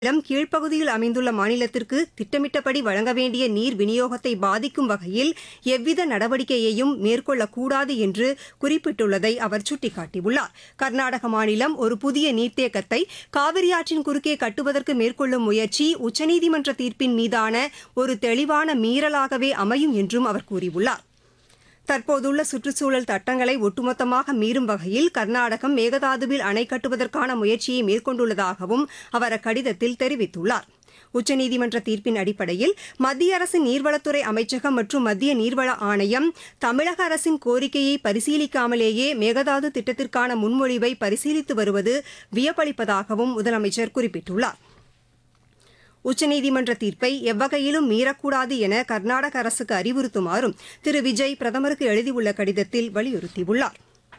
நிலம் கீழ்ப்பகுதியில் அமைந்துள்ள மாநிலத்திற்கு திட்டமிட்டபடி வழங்க வேண்டிய நீர் விநியோகத்தை பாதிக்கும் வகையில் எவ்வித நடவடிக்கையையும் மேற்கொள்ளக்கூடாது என்று குறிப்பிட்டுள்ளதை அவர் சுட்டிக்காட்டியுள்ளார் கர்நாடக மாநிலம் ஒரு புதிய நீர்த்தேக்கத்தை காவிரி ஆற்றின் குறுக்கே கட்டுவதற்கு மேற்கொள்ளும் முயற்சி உச்சநீதிமன்ற தீர்ப்பின் மீதான ஒரு தெளிவான மீறலாகவே அமையும் என்றும் அவர் கூறியுள்ளார் தற்போதுள்ள சுற்றுச்சூழல் சட்டங்களை ஒட்டுமொத்தமாக மீறும் வகையில் கர்நாடகம் மேகதாதுவில் அணை கட்டுவதற்கான முயற்சியை மேற்கொண்டுள்ளதாகவும் அவர் அக்கடிதத்தில் தெரிவித்துள்ளார் உச்சநீதிமன்ற தீர்ப்பின் அடிப்படையில் மத்திய அரசின் நீர்வளத்துறை அமைச்சகம் மற்றும் மத்திய நீர்வள ஆணையம் தமிழக அரசின் கோரிக்கையை பரிசீலிக்காமலேயே மேகதாது திட்டத்திற்கான முன்மொழிவை பரிசீலித்து வருவது வியப்பளிப்பதாகவும் முதலமைச்சர் குறிப்பிட்டுள்ளார் உச்சநீதிமன்ற தீர்ப்பை எவ்வகையிலும் மீறக்கூடாது என கர்நாடக அரசுக்கு அறிவுறுத்துமாறும் திரு விஜய் பிரதமருக்கு எழுதியுள்ள கடிதத்தில் வலியுறுத்தியுள்ளார்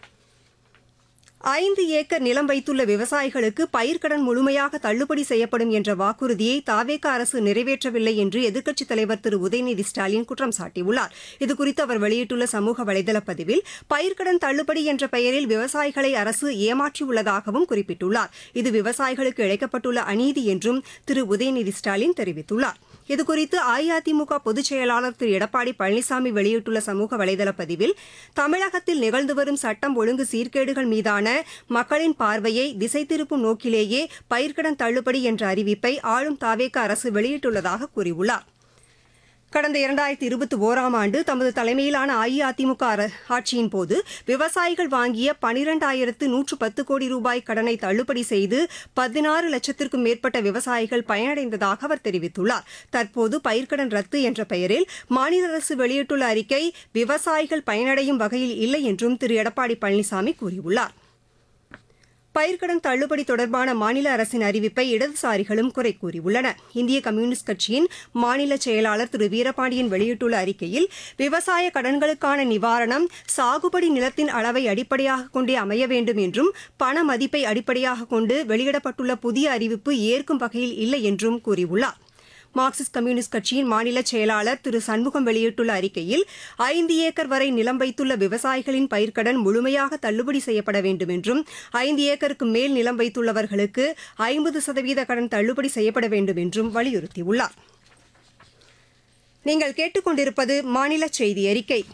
ஐந்து ஏக்கர் நிலம் வைத்துள்ள விவசாயிகளுக்கு பயிர்க்கடன் முழுமையாக தள்ளுபடி செய்யப்படும் என்ற வாக்குறுதியை தாவேக அரசு நிறைவேற்றவில்லை என்று எதிர்க்கட்சித் தலைவர் திரு உதயநிதி ஸ்டாலின் குற்றம் சாட்டியுள்ளார் இதுகுறித்து அவர் வெளியிட்டுள்ள சமூக வலைதள பதிவில் பயிர்க்கடன் தள்ளுபடி என்ற பெயரில் விவசாயிகளை அரசு ஏமாற்றியுள்ளதாகவும் குறிப்பிட்டுள்ளார் இது விவசாயிகளுக்கு இழைக்கப்பட்டுள்ள அநீதி என்றும் திரு உதயநிதி ஸ்டாலின் தெரிவித்துள்ளார் இதுகுறித்து அஇஅதிமுக பொதுச் செயலாளர் திரு எடப்பாடி பழனிசாமி வெளியிட்டுள்ள சமூக வலைதள பதிவில் தமிழகத்தில் நிகழ்ந்து வரும் சட்டம் ஒழுங்கு சீர்கேடுகள் மீதான மக்களின் பார்வையை திசை திருப்பும் நோக்கிலேயே பயிர்க்கடன் தள்ளுபடி என்ற அறிவிப்பை ஆளும் தாவேக அரசு வெளியிட்டுள்ளதாக கூறியுள்ளார் கடந்த இரண்டாயிரத்தி இருபத்தி ஓராம் ஆண்டு தமது தலைமையிலான அஇஅதிமுக அர- ஆட்சியின் போது விவசாயிகள் வாங்கிய பனிரெண்டாயிரத்து நூற்று பத்து கோடி ரூபாய் கடனை தள்ளுபடி செய்து பதினாறு லட்சத்திற்கும் மேற்பட்ட விவசாயிகள் பயனடைந்ததாக அவர் தெரிவித்துள்ளார் தற்போது பயிர்க்கடன் ரத்து என்ற பெயரில் மாநில அரசு வெளியிட்டுள்ள அறிக்கை விவசாயிகள் பயனடையும் வகையில் இல்லை என்றும் திரு எடப்பாடி பழனிசாமி கூறியுள்ளார் பயிர்க்கடன் தள்ளுபடி தொடர்பான மாநில அரசின் அறிவிப்பை இடதுசாரிகளும் குறை கூறியுள்ளன இந்திய கம்யூனிஸ்ட் கட்சியின் மாநில செயலாளர் திரு வீரபாண்டியன் வெளியிட்டுள்ள அறிக்கையில் விவசாய கடன்களுக்கான நிவாரணம் சாகுபடி நிலத்தின் அளவை அடிப்படையாக கொண்டே அமைய வேண்டும் என்றும் பண மதிப்பை அடிப்படையாக கொண்டு வெளியிடப்பட்டுள்ள புதிய அறிவிப்பு ஏற்கும் வகையில் இல்லை என்றும் கூறியுள்ளார் மார்க்சிஸ்ட் கம்யூனிஸ்ட் கட்சியின் மாநில செயலாளர் திரு சண்முகம் வெளியிட்டுள்ள அறிக்கையில் ஐந்து ஏக்கர் வரை நிலம் வைத்துள்ள விவசாயிகளின் பயிர்க்கடன் முழுமையாக தள்ளுபடி செய்யப்பட வேண்டும் என்றும் ஐந்து ஏக்கருக்கு மேல் நிலம் வைத்துள்ளவர்களுக்கு ஐம்பது சதவீத கடன் தள்ளுபடி செய்யப்பட வேண்டும் என்றும் வலியுறுத்தியுள்ளார் நீங்கள் கேட்டுக்கொண்டிருப்பது மாநில செய்தி அறிக்கை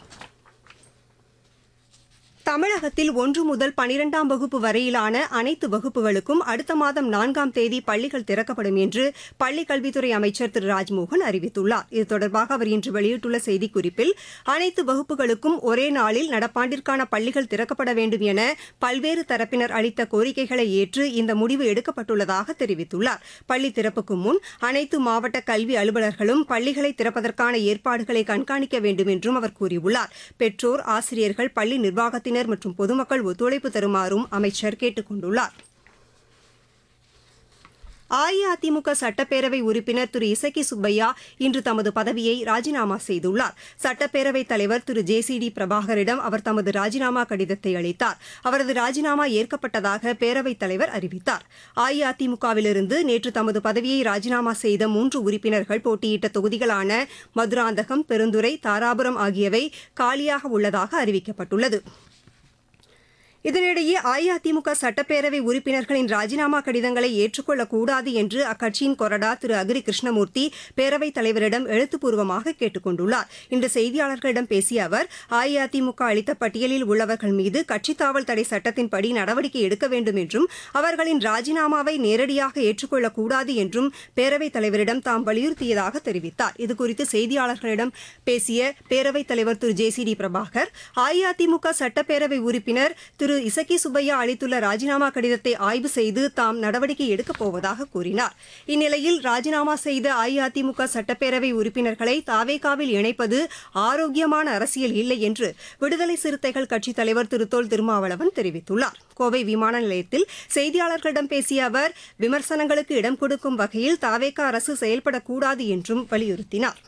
தமிழகத்தில் ஒன்று முதல் பனிரெண்டாம் வகுப்பு வரையிலான அனைத்து வகுப்புகளுக்கும் அடுத்த மாதம் நான்காம் தேதி பள்ளிகள் திறக்கப்படும் என்று பள்ளிக் கல்வித்துறை அமைச்சர் திரு ராஜ்மோகன் அறிவித்துள்ளார் இது தொடர்பாக அவர் இன்று வெளியிட்டுள்ள செய்திக்குறிப்பில் அனைத்து வகுப்புகளுக்கும் ஒரே நாளில் நடப்பாண்டிற்கான பள்ளிகள் திறக்கப்பட வேண்டும் என பல்வேறு தரப்பினர் அளித்த கோரிக்கைகளை ஏற்று இந்த முடிவு எடுக்கப்பட்டுள்ளதாக தெரிவித்துள்ளார் பள்ளி திறப்புக்கு முன் அனைத்து மாவட்ட கல்வி அலுவலர்களும் பள்ளிகளை திறப்பதற்கான ஏற்பாடுகளை கண்காணிக்க வேண்டும் என்றும் அவர் கூறியுள்ளார் பெற்றோர் ஆசிரியர்கள் பள்ளி நிர்வாகத்தினர் மற்றும் பொதுமக்கள் ஒத்துழைப்பு தருமாறும் அமைச்சர் கேட்டுக் கொண்டுள்ளார் அஇஅதிமுக சட்டப்பேரவை உறுப்பினர் திரு இசக்கி சுப்பையா இன்று தமது பதவியை ராஜினாமா செய்துள்ளார் சட்டப்பேரவைத் தலைவர் திரு ஜே சி டி பிரபாகரிடம் அவர் தமது ராஜினாமா கடிதத்தை அளித்தார் அவரது ராஜினாமா ஏற்கப்பட்டதாக பேரவைத் தலைவர் அறிவித்தார் அஇஅதிமுகவிலிருந்து நேற்று தமது பதவியை ராஜினாமா செய்த மூன்று உறுப்பினர்கள் போட்டியிட்ட தொகுதிகளான மதுராந்தகம் பெருந்துறை தாராபுரம் ஆகியவை காலியாக உள்ளதாக அறிவிக்கப்பட்டுள்ளது இதனிடையே அஇஅதிமுக சட்டப்பேரவை உறுப்பினர்களின் ராஜினாமா கடிதங்களை ஏற்றுக்கொள்ளக்கூடாது என்று அக்கட்சியின் கொறடா திரு அகிரி கிருஷ்ணமூர்த்தி பேரவைத் தலைவரிடம் எழுத்துப்பூர்வமாக கேட்டுக் கொண்டுள்ளார் இன்று செய்தியாளர்களிடம் பேசிய அவர் அஇஅதிமுக அளித்த பட்டியலில் உள்ளவர்கள் மீது கட்சித் தாவல் தடை சட்டத்தின்படி நடவடிக்கை எடுக்க வேண்டும் என்றும் அவர்களின் ராஜினாமாவை நேரடியாக ஏற்றுக்கொள்ளக்கூடாது என்றும் பேரவைத் தலைவரிடம் தாம் வலியுறுத்தியதாக தெரிவித்தார் இதுகுறித்து செய்தியாளர்களிடம் பேசிய பேரவைத் தலைவர் திரு J C D Prabhakar AIADMK சட்டப்பேரவை உறுப்பினர் திரு இசக்கி சுப்பையா அளித்துள்ள ராஜினாமா கடிதத்தை ஆய்வு செய்து தாம் நடவடிக்கை எடுக்கப் போவதாக கூறினார் இந்நிலையில் ராஜினாமா செய்த அஇஅதிமுக சட்டப்பேரவை உறுப்பினர்களை தாவேகாவில் இணைப்பது ஆரோக்கியமான அரசியல் இல்லை என்று விடுதலை சிறுத்தைகள் கட்சித் தலைவர் திரு தொல் திருமாவளவன் தெரிவித்துள்ளார் கோவை விமான நிலையத்தில் செய்தியாளர்களிடம் பேசிய அவர் விமர்சனங்களுக்கு இடம் கொடுக்கும் வகையில் தாவேகா அரசு செயல்படக்கூடாது என்றும் வலியுறுத்தினார்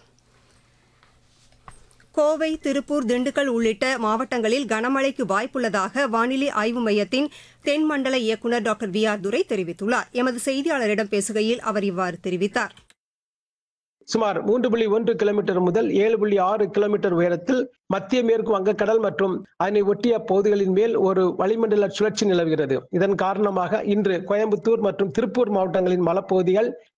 கோவை திருப்பூர் திண்டுக்கல் உள்ளிட்ட மாவட்டங்களில் கனமழைக்கு வாய்ப்புள்ளதாக வானிலை ஆய்வு மையத்தின் தென்மண்டல இயக்குநர் டாக்டர் வி ஆர் துரை தெரிவித்துள்ளார் எமது செய்தியாளரிடம் பேசுகையில் அவர் இவ்வாறு தெரிவித்தார் சுமார் மூன்று புள்ளி ஒன்று கிலோமீட்டர் முதல் ஏழு புள்ளி ஆறு கிலோமீட்டர் உயரத்தில் மத்திய மேற்கு வங்கக்கடல் மற்றும் அதனை ஒட்டிய பகுதிகளின் மேல் ஒரு வளிமண்டல சுழற்சி நிலவுகிறது இதன் காரணமாக இன்று கோயம்புத்தூர் மற்றும் திருப்பூர் மாவட்டங்களின் மலைப்பகுதிகள்